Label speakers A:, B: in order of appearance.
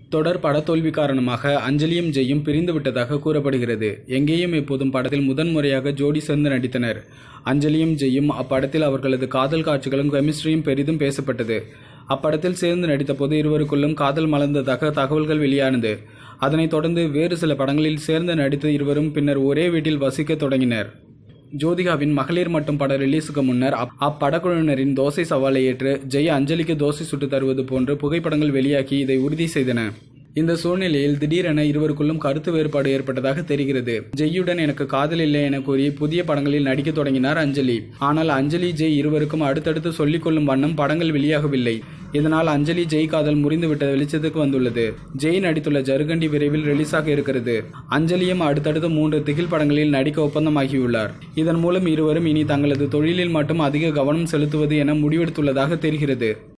A: தொடர் படத்தோல்வி காரணமாக அஞ்சலியும் ஜெயும் பிரிந்து விட்டதாக கூறப்படுகிறது எங்கேயும் எப்போதும் படத்தில் முதன்முறையாக ஜோடி சேர்ந்து நடித்தனர் அஞ்சலியும் ஜெயும் அப்படத்தில் அவர்களது காதல் காட்சிகளும் கெமிஸ்ட்ரியும் பெரிதும் பேசப்பட்டது அப்படத்தில் சேர்ந்து நடித்தபோது இருவருக்குள்ளும் காதல் மலர்ந்ததாக தகவல்கள் வெளியானது அதனைத் தொடர்ந்து வேறு சில படங்களில் சேர்ந்து நடித்த இருவரும் பின்னர் ஒரே வீட்டில் வசிக்கத் தொடங்கினர் ஜோதிகாவின் மகளிர் மட்டும் பட ரிலீஸுக்கு முன்னர் அப்- அப்படக்குழுவினரின் தோசை சவாலை ஏற்று ஜெய் அஞ்சலிக்கு தோசை சுட்டு தருவது போன்று புகைப்படங்கள் வெளியாகி இதை உறுதி செய்தன இந்த சூழ்நிலையில் திடீரென இருவருக்குள்ளும் கருத்து வேறுபாடு ஏற்பட்டதாக தெரிகிறது ஜெய்யுடன் எனக்கு காதல் இல்லை என கூறி புதிய படங்களில் நடிக்க தொடங்கினார் அஞ்சலி ஆனால் அஞ்சலி ஜெய் இருவருக்கும் அடுத்தடுத்து சொல்லிக் கொள்ளும் வண்ணம் படங்கள் வெளியாகவில்லை இதனால் அஞ்சலி ஜெய் காதல் முறிந்துவிட்ட வெளிச்சத்துக்கு வந்துள்ளது ஜெய் நடித்துள்ள ஜருகண்டி விரைவில் ரிலீஸாக இருக்கிறது அஞ்சலியும் அடுத்தடுத்த மூன்று திகில் படங்களில் நடிக்க ஒப்பந்தமாகியுள்ளார் இதன் மூலம் இருவரும் இனி தங்களது தொழிலில் மட்டும் அதிக கவனம் செலுத்துவது என முடிவெடுத்துள்ளதாக தெரிகிறது